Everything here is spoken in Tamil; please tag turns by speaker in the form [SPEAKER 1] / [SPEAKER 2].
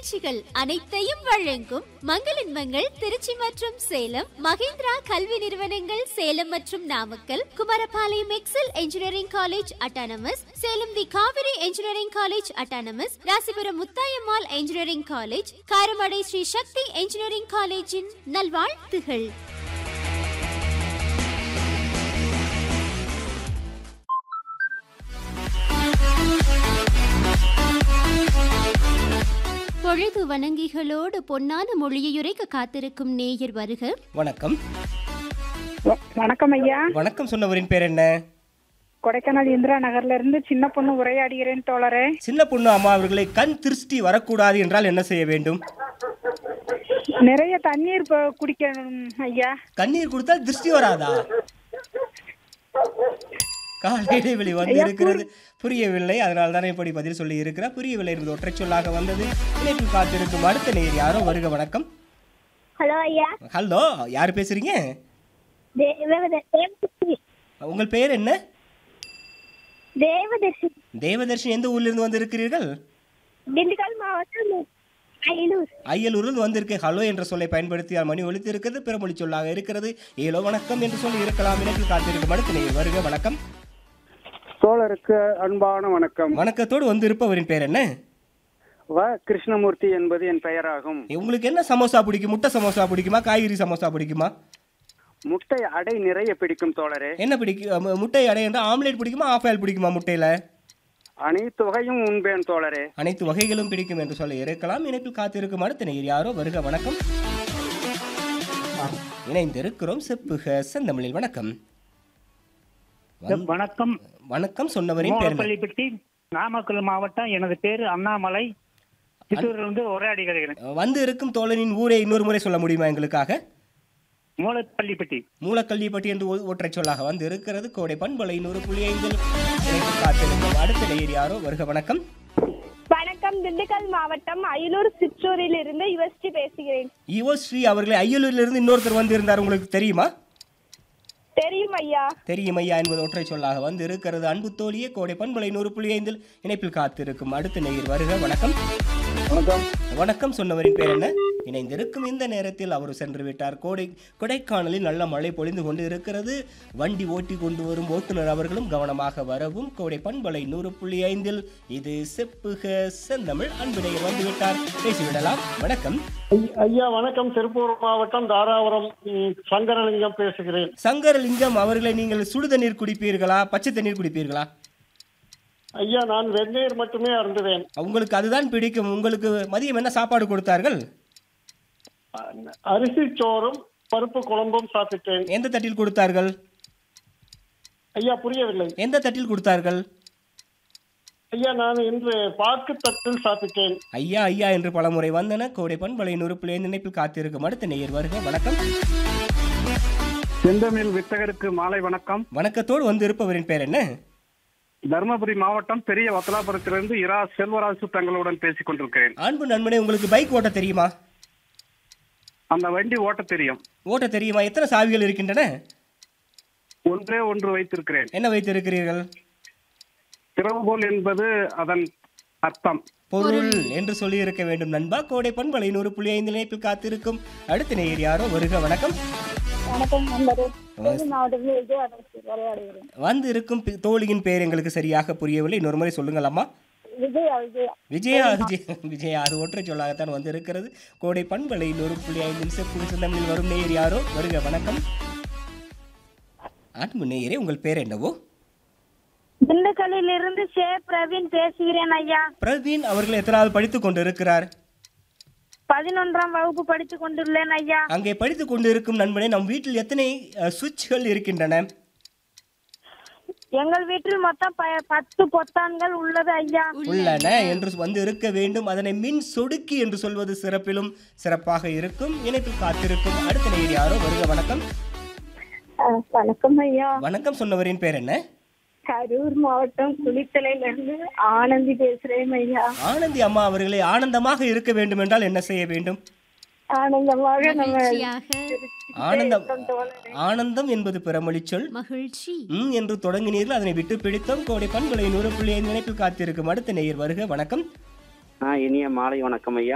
[SPEAKER 1] நிகழ்ச்சிகள் அனைத்தையும் வழங்கும் மங்களின்மங்கள் திருச்சி மற்றும் சேலம் மகேந்திரா கல்வி நிறுவனங்கள் சேலம் மற்றும் Namakkal Kumarapalayam Excel engineering college autonomous Salem the Kaveri engineering college autonomous Rasipuram Muthayammal engineering college Karamadai Sri Sakthi engineering காலேஜின் நல்வாழ்த்துகள் பொழுது வணங்கிகளோடு பொன்னான மொழியுரைக்க காத்திருக்கும் நேயர் வருக
[SPEAKER 2] வணக்கம்
[SPEAKER 3] வ- வணக்கம் ஐயா
[SPEAKER 2] வணக்கம் சொன்னவரின் பேர் என்ன
[SPEAKER 3] கொடைக்கானல் இந்திரா நகர்ல இருந்து சின்ன பொண்ணு உரையாடுகிறேன் தோழரே
[SPEAKER 2] சின்ன பொண்ணு அம்மா அவர்களை கண் திருஷ்டி வரக்கூடாது என்றால் என்ன செய்ய வேண்டும்
[SPEAKER 3] நிறைய தண்ணீர் ப- குடிக்கணும் ஐயா
[SPEAKER 2] கண்ணீர் கொடுத்தால் திருஷ்டி வராதா கால இடைவெளி வந்து இருக்கிறது புரியவில்லை அதனால தானே இப்படி பதில் சொல்லி இருக்கிறார் புரியவில்லை என்பது ஒற்றை சொல்லாக வந்தது இணைப்பில் காத்திருக்கும் அடுத்த நேர் யாரோ வருக வணக்கம்
[SPEAKER 4] ஹலோ ஐயா
[SPEAKER 2] ஹலோ யார் பேசுறீங்க
[SPEAKER 4] தேவத- தேவதர்ஷினி
[SPEAKER 2] உங்கள் பெயர் என்ன
[SPEAKER 4] தேவதர்ஷினி
[SPEAKER 2] தேவதர்ஷன் எந்த ஊர்ல இருந்து வந்திருக்கிறீர்கள்
[SPEAKER 4] திண்டுக்கல் மாவட்டம் அயலூர்
[SPEAKER 2] அயலூரில் வந்திருக்கு ஹலோ என்ற சொல்லை பயன்படுத்தியால் மணி ஒலித்து இருக்கிறது பிறமொழி சொல்லாக இருக்கிறது ஏலோ வணக்கம் என்று சொல்லி இருக்கலாம் இணைப்பில் காத்திருக்கும் அடுத்த நேர் வருக வணக்கம்
[SPEAKER 5] தோழருக்கு அன்பான வணக்கம்
[SPEAKER 2] வணக்கத்தோடு வந்து இருப்பவரின் பேர் என்ன
[SPEAKER 5] வ கிருஷ்ணமூர்த்தி என்பது என் பெயராகும்
[SPEAKER 2] உங்களுக்கு என்ன சமோசா பிடிக்கும் முட்டை சமோசா பிடிக்குமா காய்கறி சமோசா பிடிக்குமா
[SPEAKER 5] முட்டை அடை நிறைய பிடிக்கும் தோழரே
[SPEAKER 2] என்ன பிடிக்கும் அஹ் முட்டை அடை என்றால் ஆம்லேட் பிடிக்குமா ஆஃப் ஆயில் பிடிக்குமா முட்டையில
[SPEAKER 5] அனைத்து வகையும் உண்பேன் தோழரே
[SPEAKER 2] அனைத்து வகைகளும் பிடிக்கும் என்று சொல்ல இருக்கலாம் இணைப்பில் காத்திருக்கும் அடுத்த நேர் யாரோ வருக வணக்கம் இணைந்திருக்கிறோம் செப்புக செந்தமிழில் வணக்கம் வந்து-
[SPEAKER 6] வணக்கம்
[SPEAKER 2] வணக்கம் சொன்னவரின் பேர் என்ன?
[SPEAKER 6] மூலப்பள்ளிப்பட்டி நாமக்கல் மாவட்டம் எனது பேரு அண்ணாமலை சித்தூரிலிருந்து உரையாடி வருகிறேன்
[SPEAKER 2] வந்து இருக்கும் தோழனின் ஊரை இன்னொரு முறை சொல்ல முடியுமா எங்களுக்காக
[SPEAKER 6] மூலப்பள்ளிப்பட்டி
[SPEAKER 2] மூலக்கல்விப்பட்டி என்று ஒ- ஒற்றை சொல்லாக வந்து இருக்கிறது கோடை பண்பலை நூறு புள்ளி ஐந்தில் இணைப்பு காத்திருக்கும் அடுத்த நேயர் யாரோ வருக வணக்கம்
[SPEAKER 4] வணக்கம் திண்டுக்கல் மாவட்டம் அயலூர் சிற்றூரில் இருந்து யுவஸ்ரீ பேசுகிறேன்
[SPEAKER 2] யுவ ஸ்ரீ அவர்களை அய்யலூரிலிருந்து இன்னொருத்தர் வந்து இருந்தார் உங்களுக்கு தெரியுமா
[SPEAKER 4] தெரியும் ஐயா
[SPEAKER 2] தெரியும் ஐயா என்பது ஒற்றை சொல்லாக வந்து இருக்கிறது அன்பு தோழியே கோடை பண்பலை நூறு புள்ளி ஐந்தில் இணைப்பில் காத்திருக்கும் அடுத்த நேயர் வருக வணக்கம்
[SPEAKER 5] வணக்கம்
[SPEAKER 2] வணக்கம் சொன்னவரின் பேர் என்ன இணைந்திருக்கும் இந்த நேரத்தில் அவர் சென்று விட்டார் கோடை கொடைக்கானலில் நல்ல மழை பொழிந்து கொண்டு இருக்கிறது வண்டி ஓட்டி கொண்டு வரும் ஓட்டுநர் அவர்களும் கவனமாக வரவும் கோடை பண்பலை நூறு புள்ளி ஐந்தில் இது செப்புக செந்தமிழ் அன்பு நேயர் வந்துவிட்டார் பேசிவிடலாம் வணக்கம்
[SPEAKER 7] ஐயா வணக்கம் திருப்பூர் மாவட்டம் தாராபுரம் ம், சங்கரலிங்கம் பேசுகிறேன்
[SPEAKER 2] சங்கரலிங்கம் அவர்களை நீங்கள் சுடு தண்ணீர் குடிப்பீர்களா பச்சை தண்ணீர் குடிப்பீர்களா
[SPEAKER 7] ஐயா நான் வெந்நீர் மட்டுமே அருந்துவேன்
[SPEAKER 2] உங்களுக்கு அதுதான் பிடிக்கும் உங்களுக்கு மதியம் என்ன சாப்பாடு கொடுத்தார்கள்
[SPEAKER 7] அ- அரிசி சோறும் பருப்பு குழம்பும் சாப்பிட்டேன்
[SPEAKER 2] எந்த தட்டில் கொடுத்தார்கள்
[SPEAKER 7] ஐயா புரியவில்லை
[SPEAKER 2] எந்த தட்டில் கொடுத்தார்கள்
[SPEAKER 7] ஐயா நான் இன்று பாக்கு தட்டில் சாப்பிட்டேன்
[SPEAKER 2] ஐயா ஐயா என்று பலமுறை வந்தன கோடை பண்பலை நூறு பிள்ளை நினைப்பில் காத்திருக்கும் அடுத்த நேயர் வருக வணக்கம்
[SPEAKER 5] செந்தமிழ் வித்தகருக்கு மாலை வணக்கம்
[SPEAKER 2] வணக்கத்தோடு வந்து இருப்பவரின் பேர் என்ன
[SPEAKER 5] தருமபுரி மாவட்டம் பெரிய வத்தலாபுரத்திலிருந்து இரா செல்வராசு தங்களுடன் பேசிக் கொண்டிருக்கிறேன்
[SPEAKER 2] அன்பு நண்பனே உங்களுக்கு பைக் ஓட்ட தெரியுமா
[SPEAKER 5] அந்த வண்டி ஓட்ட தெரியும்
[SPEAKER 2] ஓட்ட தெரியுமா எத்தனை சாவிகள் இருக்கின்றன
[SPEAKER 5] ஒன்றே ஒன்று வைத்திருக்கிறேன்
[SPEAKER 2] என்ன வைத்திருக்கிறீர்கள்
[SPEAKER 5] திறவுகோல் என்பது அதன் அர்த்தம்
[SPEAKER 2] பொருள் என்று சொல்லி இருக்க வேண்டும் நண்பா கோடை பண்பலை நூறு புள்ளி ஐந்து நினைப்பில் காத்திருக்கும் அடுத்த நேயர் யாரோ வருக வணக்கம்
[SPEAKER 4] வணக்கம் நண்பரே தேனி மாவட்டத்தில் விஜயதர்ஷி உரையாடுகிறேன்
[SPEAKER 2] வந்து இருக்கும் பி- தோழியின் பேர் எங்களுக்கு சரியாக புரியவில்லை இன்னொரு முறை சொல்லுங்கள் அம்மா
[SPEAKER 4] விஜயா விஜயா
[SPEAKER 2] விஜயா விஜய் விஜயா அது ஒற்றை சொல்லாகத்தான் வந்து இருக்கிறது கோடை பண்பலை நூறு புள்ளி ஐந்து நிமிஷம் சிந்தமிழில் வரும் நேயர் யாரோ வருக வணக்கம் அன்பு நேயரே உங்கள் பேர் என்னவோ
[SPEAKER 4] திண்டுக்கல்லில் இருந்து சே பிரவீன் பேசுகிறேன் ஐயா
[SPEAKER 2] பிரவீன் அவர்கள் எத்தனாவது படித்துக் கொண்டிருக்கிறார்
[SPEAKER 4] பதினொன்றாம் வகுப்பு படித்துக் கொண்டுள்ளேன் ஐயா
[SPEAKER 2] அங்கே படித்துக் கொண்டிருக்கும் நண்பனே நம் வீட்டில் எத்தனை அஹ், சுவிட்சுகள் இருக்கின்றன
[SPEAKER 4] எங்கள் வீட்டில் மொத்தம் ப- பத்து பொத்தான்கள் உள்ளது ஐயா
[SPEAKER 2] உள்ளன என்று வந்து இருக்க வேண்டும் அதனை மின் சொடுக்கி என்று சொல்வது சிறப்பிலும் சிறப்பாக இருக்கும் இணைப்பில் காத்திருக்கும் அடுத்த நேயர் யாரோ வருக வணக்கம்
[SPEAKER 4] அஹ், வணக்கம் ஐயா
[SPEAKER 2] வணக்கம் சொன்னவரின் பேர் என்ன
[SPEAKER 4] கரூர் மாவட்டம் குளித்தலையில இருந்து ஆனந்தி பேசுறேன் ஐயா
[SPEAKER 2] ஆனந்தி அம்மா அவர்களை ஆனந்தமாக இருக்க வேண்டும் என்றால் என்ன செய்ய வேண்டும்
[SPEAKER 4] ஆனந்தமாக நம்ம
[SPEAKER 1] மகிழ்ச்சியாக
[SPEAKER 2] ஆனந்தம் ஆனந்தம் என்பது பிறமொழி சொல்
[SPEAKER 1] மகிழ்ச்சி
[SPEAKER 2] ம் என்று தொடங்கினீர்கள் அதனை விட்டு பிடித்தோம் கோடை பண்பலை நூறு புள்ளி ஐந்து நினைப்பில் காத்திருக்கும் அடுத்த நேயர் வருக வணக்கம்
[SPEAKER 8] ஆ இனிய மாலை வணக்கம் ஐயா